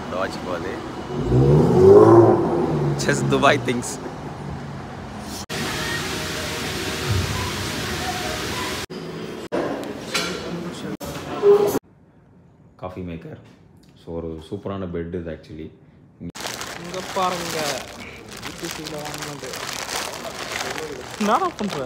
watch போகுது just Dubai things coffee maker so ஒரு சூப்பரான பெட் இது ஆக்சுவலி இங்க பாருங்க பிடிசியில் வாங்கினது என்னடா பண்ற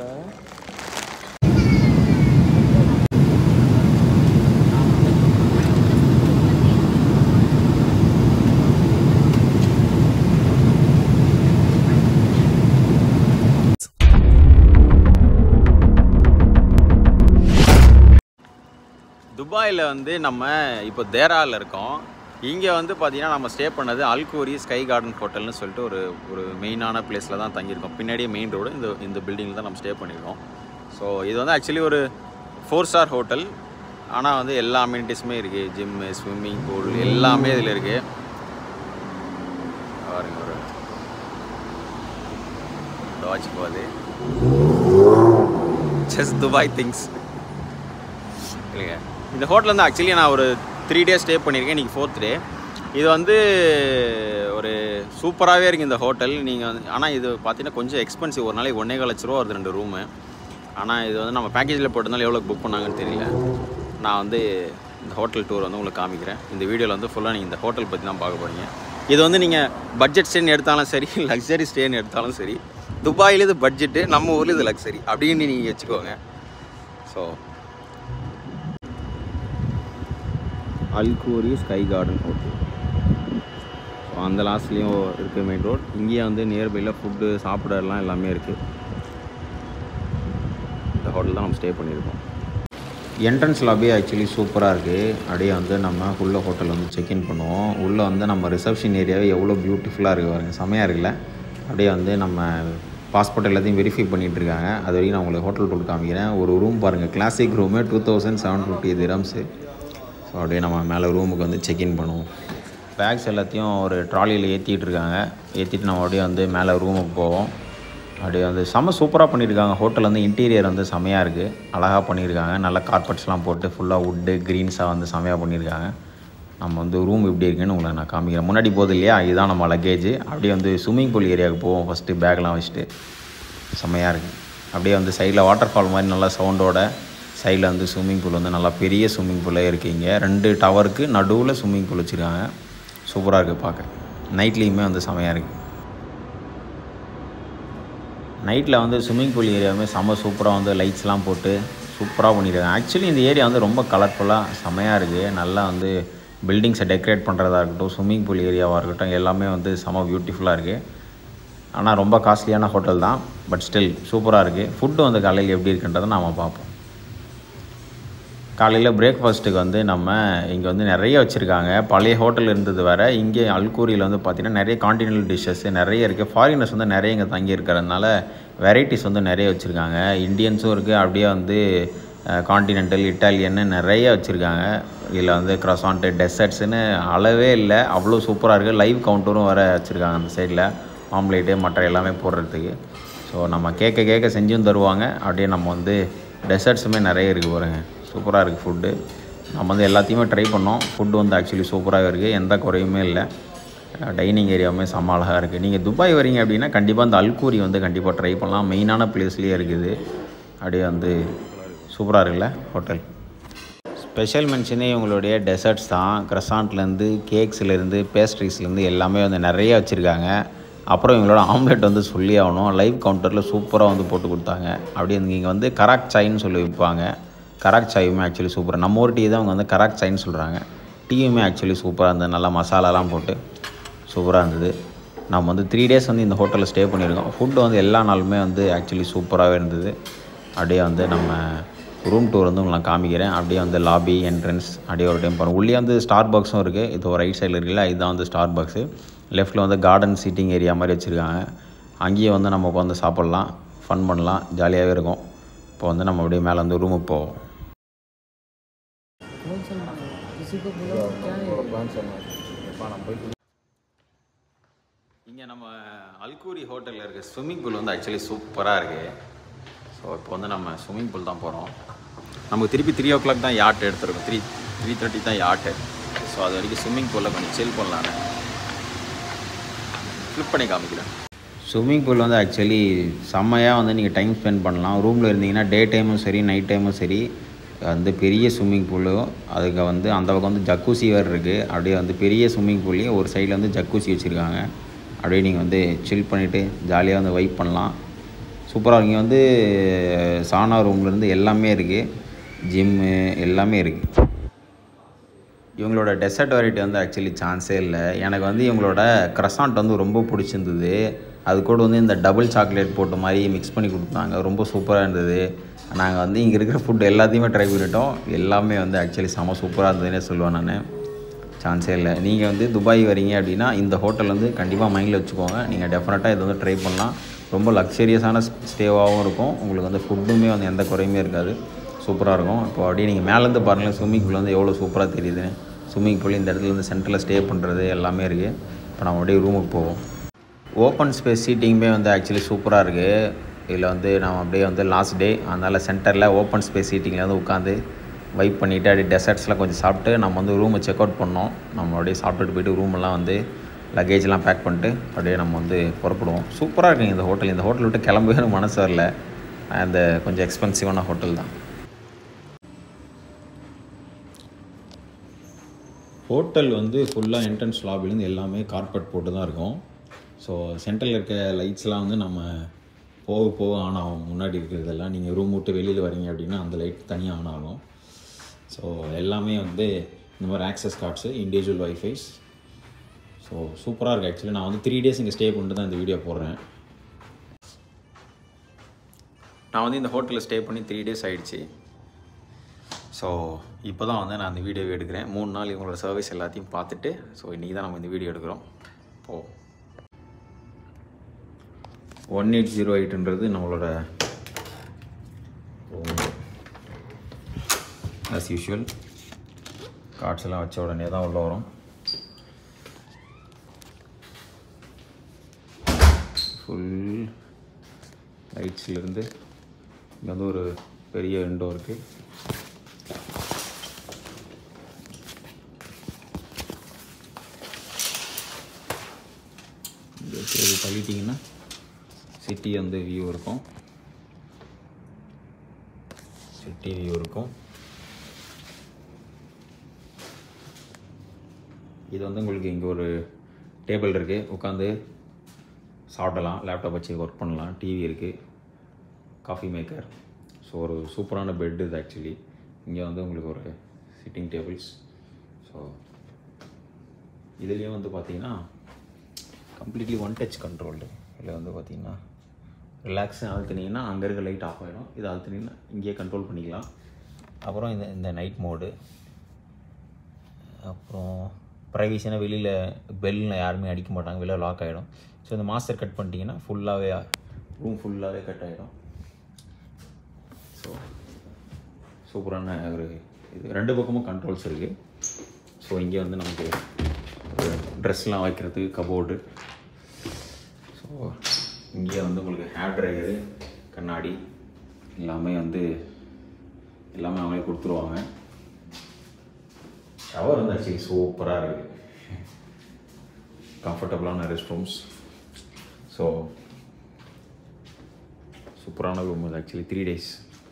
துபாயில் வந்து நம்ம இப்போ தேராவில் இருக்கோம் இங்கே வந்து பார்த்தீங்கன்னா நம்ம ஸ்டே பண்ணது அல்கூரி ஸ்கை கார்டன் ஹோட்டல்னு சொல்லிட்டு ஒரு ஒரு மெயினான பிளேஸில் தான் தங்கியிருக்கோம் பின்னாடியே மெயின் ரோடு இந்த இந்த பில்டிங்கில் தான் நம்ம ஸ்டே பண்ணியிருக்கோம் ஸோ இது வந்து ஆக்சுவலி ஒரு ஃபோர் ஸ்டார் ஹோட்டல் ஆனால் வந்து எல்லா அம்யூனிட்டிஸுமே இருக்குது ஜிம்மு ஸ்விம்மிங் பூல் எல்லாமே இதில் இருக்குது பாருங்க ஒரு வாட்ச் போகுது ஜஸ்ட் துபாய் திங்ஸ் இல்லைங்க இந்த ஹோட்டல் வந்து ஆக்சுவலி நான் ஒரு த்ரீ டேஸ் ஸ்டே பண்ணியிருக்கேன் இன்றைக்கி ஃபோர்த் டே இது வந்து ஒரு சூப்பராகவே இருக்குது இந்த ஹோட்டல் நீங்கள் வந்து ஆனால் இது பார்த்தீங்கன்னா கொஞ்சம் எக்ஸ்பென்சிவ் ஒரு நாளைக்கு ஒன்றே லட்ச ரூபா வருது ரெண்டு ரூமு ஆனால் இது வந்து நம்ம பேக்கேஜில் போட்டிருந்தாலும் எவ்வளோ புக் பண்ணாங்கன்னு தெரியல நான் வந்து இந்த ஹோட்டல் டூர் வந்து உங்களுக்கு காமிக்கிறேன் இந்த வீடியோவில் வந்து ஃபுல்லாக நீங்கள் இந்த ஹோட்டல் பற்றி தான் பார்க்க போகிறீங்க இது வந்து நீங்கள் பட்ஜெட் ஸ்டேன்னு எடுத்தாலும் சரி லக்ஸரி ஸ்டேன்னு எடுத்தாலும் சரி துபாயில் இது பட்ஜெட்டு நம்ம ஊரில் இது லக்ஸரி அப்படின்னு நீங்கள் வச்சுக்கோங்க so Al Khoory sky garden hotel so அந்த லாஸ்ட்லேயும் இருக்குது மெயின் ரோட் இங்கேயே வந்து நியர்பையில் ஃபுட்டு சாப்பிடலாம் எல்லாமே இருக்குது இந்த ஹோட்டல் தான் நம்ம ஸ்டே பண்ணியிருக்கோம் என்ட்ரன்ஸ் லாபி ஆக்சுவலி சூப்பராக இருக்குது அப்படியே வந்து நம்ம உள்ள ஹோட்டல் வந்து செக்இன் பண்ணுவோம் உள்ளே வந்து நம்ம ரிசப்ஷன் ஏரியாவே எவ்வளோ பியூட்டிஃபுல்லாக இருக்குது பாருங்க செமையாக இருக்குல்ல அப்படியே வந்து நம்ம பாஸ்போர்ட் எல்லாத்தையும் வெரிஃபை பண்ணிகிட்டு இருக்காங்க அது வரைக்கும் நான் உங்களுக்கு ஹோட்டல் டூர் காமிக்கிறேன் ஒரு ரூம் பாருங்கள் classic room two thousand seven fifty dirhams so அப்படியே நம்ம மேலே ரூமுக்கு வந்து செக்இன் பண்ணுவோம் பேக்ஸ் எல்லாத்தையும் ஒரு ட்ராலியில் ஏற்றிட்டு இருக்காங்க ஏற்றிட்டு நம்ம அப்படியே வந்து மேலே ரூமுக்கு போவோம் அப்படியே வந்து செம்ம சூப்பராக பண்ணியிருக்காங்க ஹோட்டல் வந்து இன்டீரியர் வந்து செமையாக இருக்குது அழகாக பண்ணியிருக்காங்க நல்ல கார்பெட்ஸ்லாம் போட்டு ஃபுல்லாக வுட்டு க்ரீன்ஸாக வந்து செமையாக பண்ணியிருக்காங்க நம்ம வந்து ரூம் எப்படி இருக்குன்னு உங்களை நான் காமிக்கிறேன் முன்னாடி போகுது இல்லையா இதுதான் நம்ம லக்கேஜ் அப்படியே வந்து ஸ்விம்மிங் பூல் ஏரியாவுக்கு போவோம் ஃபஸ்ட்டு பேக்லாம் வச்சுட்டு செம்மையாக இருக்குது அப்படியே வந்து சைடில் வாட்டர் ஃபால் மாதிரி நல்லா சவுண்டோட சைடில் வந்து ஸ்விம்மிங் பூல் வந்து நல்லா பெரிய ஸ்விம்மிங் பூலே இருக்குது இங்கே ரெண்டு டவருக்கு நடுவில் ஸ்விம்மிங் பூல் வச்சுருக்காங்க சூப்பராக இருக்குது பார்க்க நைட்லேயுமே வந்து செமையாக இருக்குது நைட்டில் வந்து ஸ்விம்மிங் பூல் ஏரியாவுமே செம்ம சூப்பராக வந்து லைட்ஸ்லாம் போட்டு சூப்பராக பண்ணியிருக்காங்க ஆக்சுவலி இந்த ஏரியா வந்து ரொம்ப கலர்ஃபுல்லாக செமையாக இருக்குது நல்லா வந்து பில்டிங்ஸை டெக்கரேட் பண்ணுறதா இருக்கட்டும் ஸ்விம்மிங் பூல் ஏரியாவாக இருக்கட்டும் எல்லாமே வந்து செம்ம பியூட்டிஃபுல்லாக இருக்குது ஆனால் ரொம்ப காஸ்ட்லியான ஹோட்டல் தான் பட் ஸ்டில் சூப்பராக இருக்குது ஃபுட்டு வந்து காலையில் எப்படி இருக்குன்றதை நாம் பார்ப்போம் காலையில் பிரேக்ஃபாஸ்ட்டுக்கு வந்து நம்ம இங்கே வந்து நிறைய வச்சுருக்காங்க பழைய ஹோட்டல் இருந்தது வேறு இங்கே அல்கூரியில் வந்து பார்த்திங்கன்னா நிறைய காண்டினென்டல் டிஷ்ஷஸ் நிறைய இருக்குது ஃபாரினர்ஸ் வந்து நிறைய இங்கே தங்கி இருக்கிறதுனால வெரைட்டிஸ் வந்து நிறைய வச்சுருக்காங்க இந்தியன்ஸும் இருக்குது அப்படியே வந்து காண்டினென்டல் இட்டாலியன்னு நிறைய வச்சுருக்காங்க இதில் வந்து க்ரசான்ட்டு டெசர்ட்ஸுன்னு அளவே இல்லை அவ்வளோ சூப்பராக இருக்குது லைவ் கவுண்டரும் வேறு வச்சுருக்காங்க அந்த சைடில் ஆம்லேட்டு மற்ற எல்லாமே போடுறதுக்கு ஸோ நம்ம கேட்க கேட்க செஞ்சும் தருவாங்க அப்படியே நம்ம வந்து டெசர்ட்ஸுமே நிறைய இருக்குது பாருங்க சூப்பராக இருக்குது ஃபுட்டு நம்ம வந்து எல்லாத்தையுமே ட்ரை பண்ணோம் ஃபுட்டு வந்து ஆக்சுவலி சூப்பராகவே இருக்குது எந்த குறையுமே இல்லை டைனிங் ஏரியாவுமே செம்ம அழகாக இருக்குது நீங்கள் துபாய் வரீங்க அப்படின்னா கண்டிப்பாக அந்த அல்கூரி வந்து கண்டிப்பாக ட்ரை பண்ணலாம் மெயினான பிளேஸ்லேயே இருக்குது அப்படியே வந்து சூப்பராக இருக்குல்ல ஹோட்டல் ஸ்பெஷல் மென்ஷனே இவங்களுடைய டெசர்ட்ஸ் தான் க்ரசாண்ட்லேருந்து கேக்ஸ்லேருந்து பேஸ்ட்ரீஸ்லேருந்து எல்லாமே வந்து நிறைய வச்சுருக்காங்க அப்புறம் இவங்களோட ஆம்லெட் வந்து சொல்லி ஆகணும் லைவ் கவுண்டரில் சூப்பராக வந்து போட்டு கொடுத்தாங்க அப்படியே இங்கே வந்து கராக் சாய்ன்னு சொல்லி விற்பாங்க கராக் சாயுமே ஆக்சுவலி சூப்பராக நம்ம ஊர் டீ தான் அவங்க வந்து கராக் சாய்ன்னு சொல்கிறாங்க டீயுமே ஆக்சுவலி சூப்பராக இருந்தது நல்லா மசாலாலாம் போட்டு சூப்பராக இருந்தது நம்ம வந்து த்ரீ டேஸ் வந்து இந்த ஹோட்டலில் ஸ்டே பண்ணியிருக்கோம் ஃபுட்டு வந்து எல்லா நாளுமே வந்து ஆக்சுவலி சூப்பராகவே இருந்தது அப்படியே வந்து நம்ம ரூம் டூர் வந்து உங்களை நான் காமிக்கிறேன் அப்படியே வந்து லாபி என்ட்ரன்ஸ் அப்படியே ஒரு டைம் போகிறோம் உள்ளே வந்து ஸ்டார் பாக்ஸும் இருக்குது இது ஒரு ரைட் சைடில் இருக்குல்ல இதுதான் வந்து ஸ்டார் பாக்ஸு லெஃப்ட்டில் வந்து கார்டன் சீட்டிங் ஏரியா மாதிரி வச்சுருக்காங்க அங்கேயே வந்து நம்ம உட்காந்து சாப்பிட்லாம் ஃபன் பண்ணலாம் ஜாலியாகவே இருக்கும் இப்போ வந்து நம்ம அப்படியே மேலே வந்து ரூமுக்கு போவோம் இங்கே நம்ம அல்கூரி ஹோட்டலில் இருக்க ஸ்விம்மிங் பூல் வந்து ஆக்சுவலி சூப்பராக இருக்குது ஸோ இப்போ வந்து நம்ம ஸ்விம்மிங் பூல் தான் போகிறோம் நமக்கு திருப்பி த்ரீ ஓ கிளாக் தான் யாட் எடுத்துருக்கோம் த்ரீ த்ரீ தேர்ட்டி தான் யாட்டு ஸோ அது வரைக்கும் ஸ்விம்மிங் பூலில் கொஞ்சம் சில் பண்ணலான்னு ஃப்ளிப் பண்ணி காமிக்கிறேன் ஸ்விம்மிங் பூல் வந்து ஆக்சுவலி செம்மையாக வந்து நீங்கள் டைம் ஸ்பெண்ட் பண்ணலாம் ரூமில் இருந்தீங்கன்னா டே டைமும் சரி நைட் டைமும் சரி வந்து பெரிய ஸ்விம்மிங் பூலும் அதுக்கு வந்து அந்த பக்கம் வந்து ஜக்கூசி வேறு இருக்குது அப்படியே வந்து பெரிய ஸ்விம்மிங் பூல்லையும் ஒரு சைடில் வந்து ஜக்கூசி வச்சுருக்காங்க அப்படியே நீங்கள் வந்து சில் பண்ணிவிட்டு ஜாலியாக வந்து வைப் பண்ணலாம் சூப்பராக இங்கே வந்து சானா ரூம்லேருந்து எல்லாமே இருக்குது ஜிம்மு எல்லாமே இருக்குது இவங்களோட டெசர்ட் வெரைட்டி வந்து ஆக்சுவலி சான்ஸே இல்லை எனக்கு வந்து இவங்களோட க்ரசாண்ட் வந்து ரொம்ப பிடிச்சிருந்தது அது கூட வந்து இந்த டபுள் சாக்லேட் போட்ட மாதிரி மிக்ஸ் பண்ணி கொடுத்தாங்க ரொம்ப சூப்பராக இருந்தது நாங்கள் வந்து இங்கே இருக்கிற ஃபுட் எல்லாத்தையுமே ட்ரை பண்ணிட்டோம் எல்லாமே வந்து ஆக்சுவலி செம சூப்பராக இருந்ததுன்னே சொல்லுவேன் நான் சான்ஸே இல்லை நீங்கள் வந்து துபாய் வரீங்க அப்படின்னா இந்த ஹோட்டல் வந்து கண்டிப்பாக மைண்டில் வச்சுக்கோங்க நீங்கள் டெஃபினட்டாக இதை வந்து ட்ரை பண்ணலாம் ரொம்ப லக்ஸரியஸான ஸ்டேவாகவும் இருக்கும் உங்களுக்கு வந்து ஃபுட்டுமே வந்து எந்த குறையுமே இருக்காது சூப்பராக இருக்கும் இப்போ அப்படியே நீங்கள் மேலேருந்து பாருங்களேன் ஸ்விம்மிங் பூல் வந்து எவ்வளோ சூப்பராக தெரியுதுன்னு ஸ்விம்மிங் பூல் இந்த இடத்துல வந்து சென்டரில் ஸ்டே பண்ணுறது எல்லாமே இருக்குது இப்போ நம்ம அப்படியே ரூமுக்கு போவோம் ஓப்பன் ஸ்பேஸ் சீட்டிங்குமே வந்து ஆக்சுவலி சூப்பராக இருக்குது இதில் வந்து நம்ம அப்படியே வந்து லாஸ்ட் டே அதனால் சென்டரில் ஓப்பன் ஸ்பேஸ் சீட்டிங்கில் வந்து உட்காந்து வைப் பண்ணிவிட்டு அப்படியே டெசர்ட்ஸ்லாம் கொஞ்சம் சாப்பிட்டு நம்ம வந்து ரூமை செக் அவுட் பண்ணோம் நம்ம அப்படியே சாப்பிட்டுட்டு போயிட்டு ரூமெல்லாம் வந்து லக்கேஜ்லாம் பேக் பண்ணிட்டு அப்படியே நம்ம வந்து புறப்படுவோம் சூப்பராக இருக்குங்க இந்த ஹோட்டல் இந்த ஹோட்டல் விட்டு கிளம்பவே எனக்கு மனசு வரல அந்த கொஞ்சம் எக்ஸ்பென்சிவான ஹோட்டல் தான் ஹோட்டல் வந்து ஃபுல்லாக என்ட்ரன்ஸ் லாபிலேருந்து எல்லாமே கார்பெட் போட்டு தான் இருக்கும் ஸோ சென்டரில் இருக்க லைட்ஸ்லாம் வந்து நம்ம போக போக ஆன் ஆகும் முன்னாடி இருக்கிறதெல்லாம் நீங்கள் ரூம் விட்டு வெளியில் வரீங்க அப்படின்னா அந்த லைட் தனியாக ஆன் ஆகும் ஸோ எல்லாமே வந்து இந்த மாதிரி access cards individual wifis so சூப்பராக இருக்குது ஆக்சுவலி நான் வந்து த்ரீ டேஸ் இங்கே ஸ்டே பண்ணிட்டு தான் இந்த வீடியோ போடுறேன் நான் வந்து இந்த ஹோட்டலில் ஸ்டே பண்ணி த்ரீ டேஸ் ஆயிடுச்சு ஸோ இப்போ தான் வந்து நான் அந்த வீடியோ எடுக்கிறேன் மூணு நாள் இவங்களோட சர்வீஸ் எல்லாத்தையும் பார்த்துட்டு ஸோ இன்றைக்கி தான் நம்ம இந்த வீடியோ எடுக்கிறோம் போ ஒன் எயிட் ஜீரோ எயிட்ன்றது நம்மளோட ஆஸ் யூஷுவல் கார்ட்ஸ் எல்லாம் வச்ச உடனே தான் உள்ள வரும் ஃபுல் லைட்ஸ்லேருந்து இங்கே வந்து ஒரு பெரிய விண்டோ இருக்குது இங்கே இது தள்ளிட்டிங்கன்னா சிட்டி வந்து வியூ இருக்கும் சிட்டி வியூ இருக்கும் இது வந்து உங்களுக்கு இங்கே ஒரு டேபிள் இருக்குது உட்காந்து சாப்பிடலாம் லேப்டாப் வச்சு ஒர்க் பண்ணலாம் டிவி இருக்குது காஃபி மேக்கர் ஸோ ஒரு சூப்பரான பெட் இது ஆக்சுவலி இங்கே வந்து உங்களுக்கு ஒரு சிட்டிங் டேபிள்ஸ் ஸோ இதுலேயும் வந்து பார்த்தீங்கன்னா கம்ப்ளீட்லி ஒன் டச் கண்ட்ரோல்டு இதில் வந்து பார்த்தீங்கன்னா ரிலாக்ஸ் அழுத்துனீங்கன்னா அங்கே இருக்க லைட் ஆஃப் ஆகிடும் இது அழுத்துனீங்கன்னா இங்கேயே கண்ட்ரோல் பண்ணிக்கலாம் அப்புறம் இந்த இந்த நைட் மோடு அப்புறம் ப்ரைவேசினா வெளியில் பெல்லில் யாருமே அடிக்க மாட்டாங்க வெளியில் லாக் ஆகிடும் ஸோ இந்த மாஸ்டர் கட் பண்ணிட்டீங்கன்னா ஃபுல்லாகவே ரூம் ஃபுல்லாகவே கட் ஆகிடும் ஸோ சூப்பரான ஒரு இது ரெண்டு பக்கமும் கண்ட்ரோல்ஸ் இருக்குது ஸோ இங்கே வந்து நமக்கு ட்ரெஸ்லாம் வைக்கிறதுக்கு கபோர்டு ஸோ இங்கே வந்து உங்களுக்கு ஹேர் ட்ரையரு கண்ணாடி எல்லாமே வந்து எல்லாமே அவங்களே கொடுத்துருவாங்க ஷவர் வந்து ஆக்சுவலி சூப்பராக இருக்குது கம்ஃபர்டபுளான ரெஸ்ட் ரூம்ஸ் ஸோ சூப்பரான ரூம் அது ஆக்சுவலி த்ரீ டேஸ்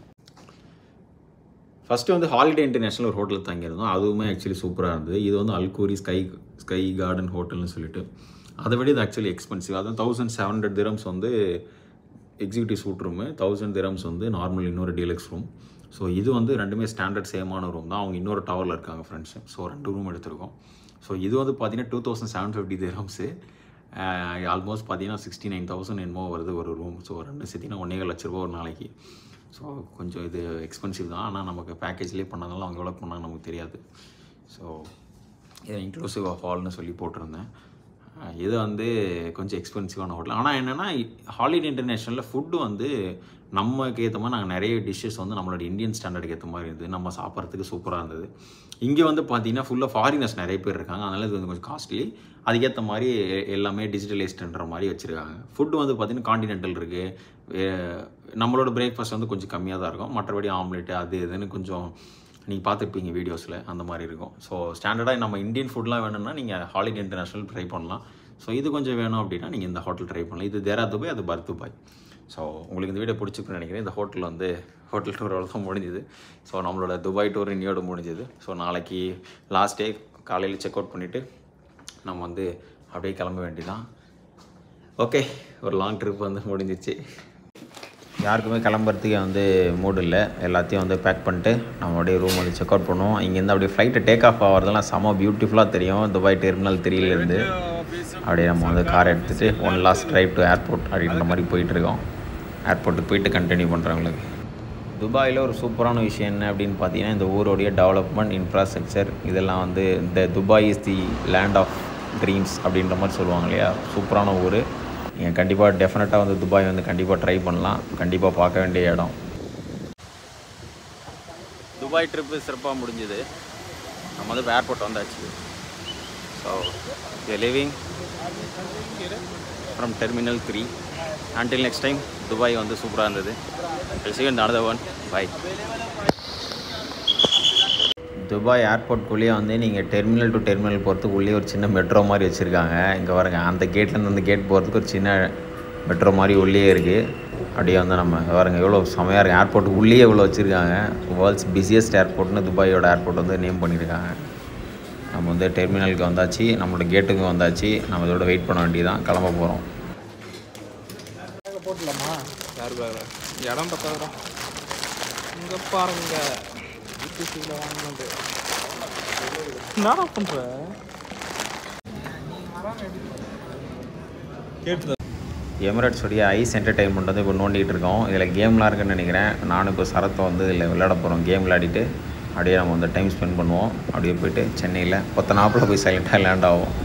ஃபஸ்ட்டு வந்து ஹாலிடே இன்டர்நேஷனல் ஒரு ஹோட்டலில் தங்கியிருந்தோம் அதுவுமே ஆக்சுவலி சூப்பராக இருந்தது இது வந்து அல்கூரி ஸ்கை ஸ்கை கார்டன் ஹோட்டல்னு சொல்லிட்டு அதை விட இது ஆக்சுவலி எக்ஸ்பென்சிவ் அதான் தௌசண்ட் செவன் ஹண்ட்ரட் திரம்ஸ் வந்து executive suite room thousand dirhams வந்து நார்மல் இன்னொரு டீலக்ஸ் ரூம் ஸோ இது வந்து ரெண்டுமே ஸ்டாண்டர்ட் சேமான ரூம் தான் அவங்க இன்னொரு டவரில் இருக்காங்க ஃப்ரெண்ட்ஸு ஸோ ரெண்டு ரூம் எடுத்திருக்கோம் ஸோ இது வந்து பார்த்தீங்கன்னா two thousand seven fifty dirhams almost பார்த்தீங்கன்னா சிக்ஸ்டி நைன் தௌசண்ட் என்னமோ வருது ஒரு ரூம் ஸோ ரெண்டு சேர்த்திங்கன்னா ஒன்றே லட்ச ரூபா ஒரு நாளைக்கு ஸோ கொஞ்சம் இது எக்ஸ்பென்சிவ் தான் ஆனால் நமக்கு பேக்கேஜ்லேயே பண்ணதுனால அவங்க எவ்வளோ பண்ணாங்க நமக்கு தெரியாது ஸோ இது இன்க்ளூசிவ் ஆஃப் ஆல்னு சொல்லி போட்டிருந்தேன் அஹ் இது வந்து கொஞ்சம் எக்ஸ்பென்சிவான ஹோட்டல் ஆனால் என்னென்னா ஹாலிடே இன்டர்நேஷ்னலில் ஃபுட்டு வந்து நமக்கு ஏற்ற மாதிரி நாங்கள் நிறைய டிஷ்ஷஸ் வந்து நம்மளோட இந்தியன் ஸ்டாண்டர்டுக்கு ஏற்ற மாதிரி இருந்தது நம்ம சாப்பிட்றதுக்கு சூப்பராக இருந்தது இங்கே வந்து பார்த்தீங்கன்னா ஃபுல்லாக ஃபாரினர்ஸ் நிறைய பேர் இருக்காங்க அதனால் இது வந்து கொஞ்சம் காஸ்ட்லி அதுக்கேற்ற மாதிரி எ- எல்லாமே டிஜிட்டலைஸ்டுன்ற மாதிரி வச்சுருக்காங்க ஃபுட்டு வந்து பார்த்தீங்கன்னா காண்டினென்டல் இருக்குது நம்மளோட பிரேக்ஃபாஸ்ட் வந்து கொஞ்சம் கம்மியாக தான் இருக்கும் மற்றபடி ஆம்லெட்டு அது இதுன்னு கொஞ்சம் நீங்கள் பார்த்துருப்பீங்க வீடியோஸில் அந்த மாதிரி இருக்கும் ஸோ ஸ்டாண்டர்டாக நம்ம இந்தியன் ஃபுட்லாம் வேணும்னா நீங்கள் ஹாலிடே இன்டர்நேஷ்னல் ட்ரை பண்ணலாம் ஸோ இது கொஞ்சம் வேணும் அப்படின்னா நீங்கள் இந்த ஹோட்டல் ட்ரை பண்ணலாம் இது தேரா துபாய் அது பர்த் துபாய் ஸோ உங்களுக்கு இந்த வீடியோ பிடிச்சிருக்குன்னு நினைக்கிறேன் இந்த ஹோட்டல் வந்து ஹோட்டல் டூர் தான் முடிஞ்சுது ஸோ நம்மளோட துபாய் டூர் இன்னையோட முடிஞ்சுது ஸோ நாளைக்கு லாஸ்ட் டே காலையில் செக் அவுட் பண்ணிவிட்டு நம்ம வந்து அப்படியே கிளம்ப வேண்டியதான் ஓகே ஒரு லாங் ட்ரிப் வந்து முடிஞ்சிச்சு யாருக்குமே கிளம்புறதுக்கே வந்து மூடு இல்லை எல்லாத்தையும் வந்து பேக் பண்ணிட்டு நம்ம அப்படியே ரூம் வந்து செக் அவுட் பண்ணுவோம் இங்கேருந்து அப்படியே ஃப்ளைட்டு டேக் ஆஃப் ஆகிறதெல்லாம் செம பியூட்டிஃபுல்லாக தெரியும் துபாய் டெர்மினல் த்ரீலேருந்து அப்படியே நம்ம வந்து கார் எடுத்துகிட்டு one last drive to airport அப்படின்ற மாதிரி போயிட்டுருக்கோம் ஏர்போர்ட்டுக்கு போயிட்டு கண்டினியூ பண்ணுறவங்களுக்கு துபாயில் ஒரு சூப்பரான விஷயம் என்ன அப்படின்னு பார்த்தீங்கன்னா இந்த ஊரோடைய டெவலப்மெண்ட் இன்ஃப்ராஸ்ட்ரக்சர் இதெல்லாம் வந்து இந்த Dubai is the land of dreams அப்படின்ற மாதிரி சொல்லுவாங்க இல்லையா சூப்பரான ஊர் நீங்கள் கண்டிப்பாக டெஃபினட்டாக வந்து துபாய் வந்து கண்டிப்பாக ட்ரை பண்ணலாம் கண்டிப்பாக பார்க்க வேண்டிய இடம் துபாய் ட்ரிப்பு சிறப்பாக முடிஞ்சுது நம்ம வந்து ஏர்போர்ட் வந்தாச்சு so living from terminal three until next time Dubai வந்து சூப்பராக இருந்தது இந்த another ஒன் பை துபாய் ஏர்போர்ட்குள்ளேயே வந்து நீங்கள் டெர்மினல் டு டெர்மினல் போகிறதுக்கு உள்ளே ஒரு சின்ன மெட்ரோ மாதிரி வச்சுருக்காங்க இங்கே பாருங்க அந்த கேட்லேருந்து அந்த கேட் போகிறதுக்கு ஒரு சின்ன மெட்ரோ மாதிரி உள்ளே இருக்குது அப்படியே வந்து நம்ம இங்க பாருங்க எவ்வளோ செமையாக இருக்குது ஏர்போர்ட்டுக்கு உள்ளேயே இவ்வளோ வச்சுருக்காங்க வேர்ல்ட்ஸ் பிஸியஸ்ட் ஏர்போர்ட்னு துபாயோட ஏர்போர்ட் வந்து நேம் பண்ணியிருக்காங்க நம்ம வந்து டெர்மினலுக்கு வந்தாச்சு நம்மளோட கேட்டுக்கு வந்தாச்சு நம்ம இதோட வெயிட் பண்ண வேண்டியதான் கிளம்ப போகிறோம் போட்டலாமா யார் பேர் இடம் பத்தாதா இங்கே பாருங்க இபிசியில் வாங்கினது என்னடா பண்ணுற எமிரேட்ஸ் உடைய ஐஸ் என்டர்டைன்மெண்ட் வந்து இப்போ நோண்டிகிட்டு இருக்கோம் இதில் கேம்லாம் இருக்குன்னு நினைக்கிறேன் நானும் இப்போ சரத்தை வந்து இதில் விளையாட போகிறோம் கேம் விளையாடிட்டு அப்படியே நம்ம வந்து டைம் ஸ்பெண்ட் பண்ணுவோம் அப்படியே போயிட்டு சென்னையில் பத்து நாப்பில் போய் சைலண்ட்டாக லேண்ட் ஆகும்